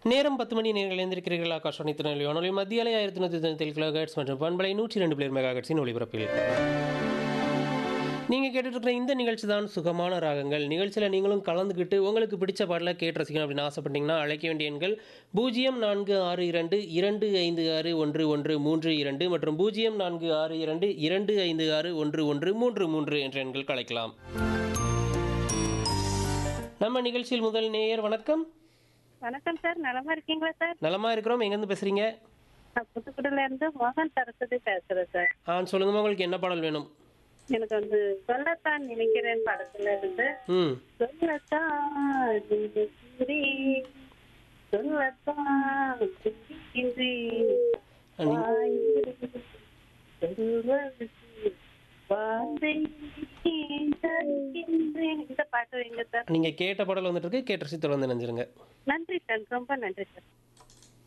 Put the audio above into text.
நேரம் பத்து மணி நேர்கள் எழுந்திருக்கிறீர்கள் ஆகாஷவாணி திருநெல்வேலி வானொலி மத்திய அலை ஆயிரத்தி நூற்றி தொண்ணூற்றி கிலோ ஹெர்ட்ஸ் மற்றும் பண்பலை நூற்றி ரெண்டு பிளேர் மெகா ஹெர்ட்ஸின் ஒளிபரப்பில் நீங்கள் கேட்டுட்டு இந்த நிகழ்ச்சி தான் சுகமான ராகங்கள் நிகழ்ச்சியில் நீங்களும் கலந்துக்கிட்டு உங்களுக்கு பிடிச்ச பாடலை கேட்டு ரசிக்கணும் அப்படின்னு ஆசைப்பட்டீங்கன்னா அழைக்க வேண்டிய எண்கள் பூஜ்ஜியம் நான்கு ஆறு இரண்டு இரண்டு ஐந்து ஆறு ஒன்று ஒன்று மூன்று இரண்டு மற்றும் பூஜ்ஜியம் நான்கு ஆறு இரண்டு இரண்டு ஐந்து ஆறு ஒன்று ஒன்று மூன்று மூன்று என்ற எண்கள் அழைக்கலாம் நம்ம நிகழ்ச்சியில் முதல் நேயர் வணக்கம் வணக்கம் சார் நலமா இருக்கீங்களா சார் நலமா இருக்கிறோம் எங்கேருந்து பேசுறீங்க நான் புதுக்குடில இருந்து மோகன் சரஸ்வதி பேசுறேன் சார் ஆ சொல்லுங்கம்மா உங்களுக்கு என்ன பாடல் வேணும் எனக்கு வந்து சொல்லத்தான் நினைக்கிறேன் படத்துல இருந்து ம் சொல்லத்தான் நினைக்கிறேன் சொல்லத்தான் சிந்திக்கின்றேன் வாயிலில் சொல்வதற்கு வார்த்தை தருகின்றேன். இந்த பாட்டு வைங்க சார் நீங்கள் கேட்ட பாடல் வந்துட்டு இருக்கு கேட்டு ரசித்து வந்து நினைஞ்சிருங்க நன்றி சார் ரொம்ப நன்றி சார்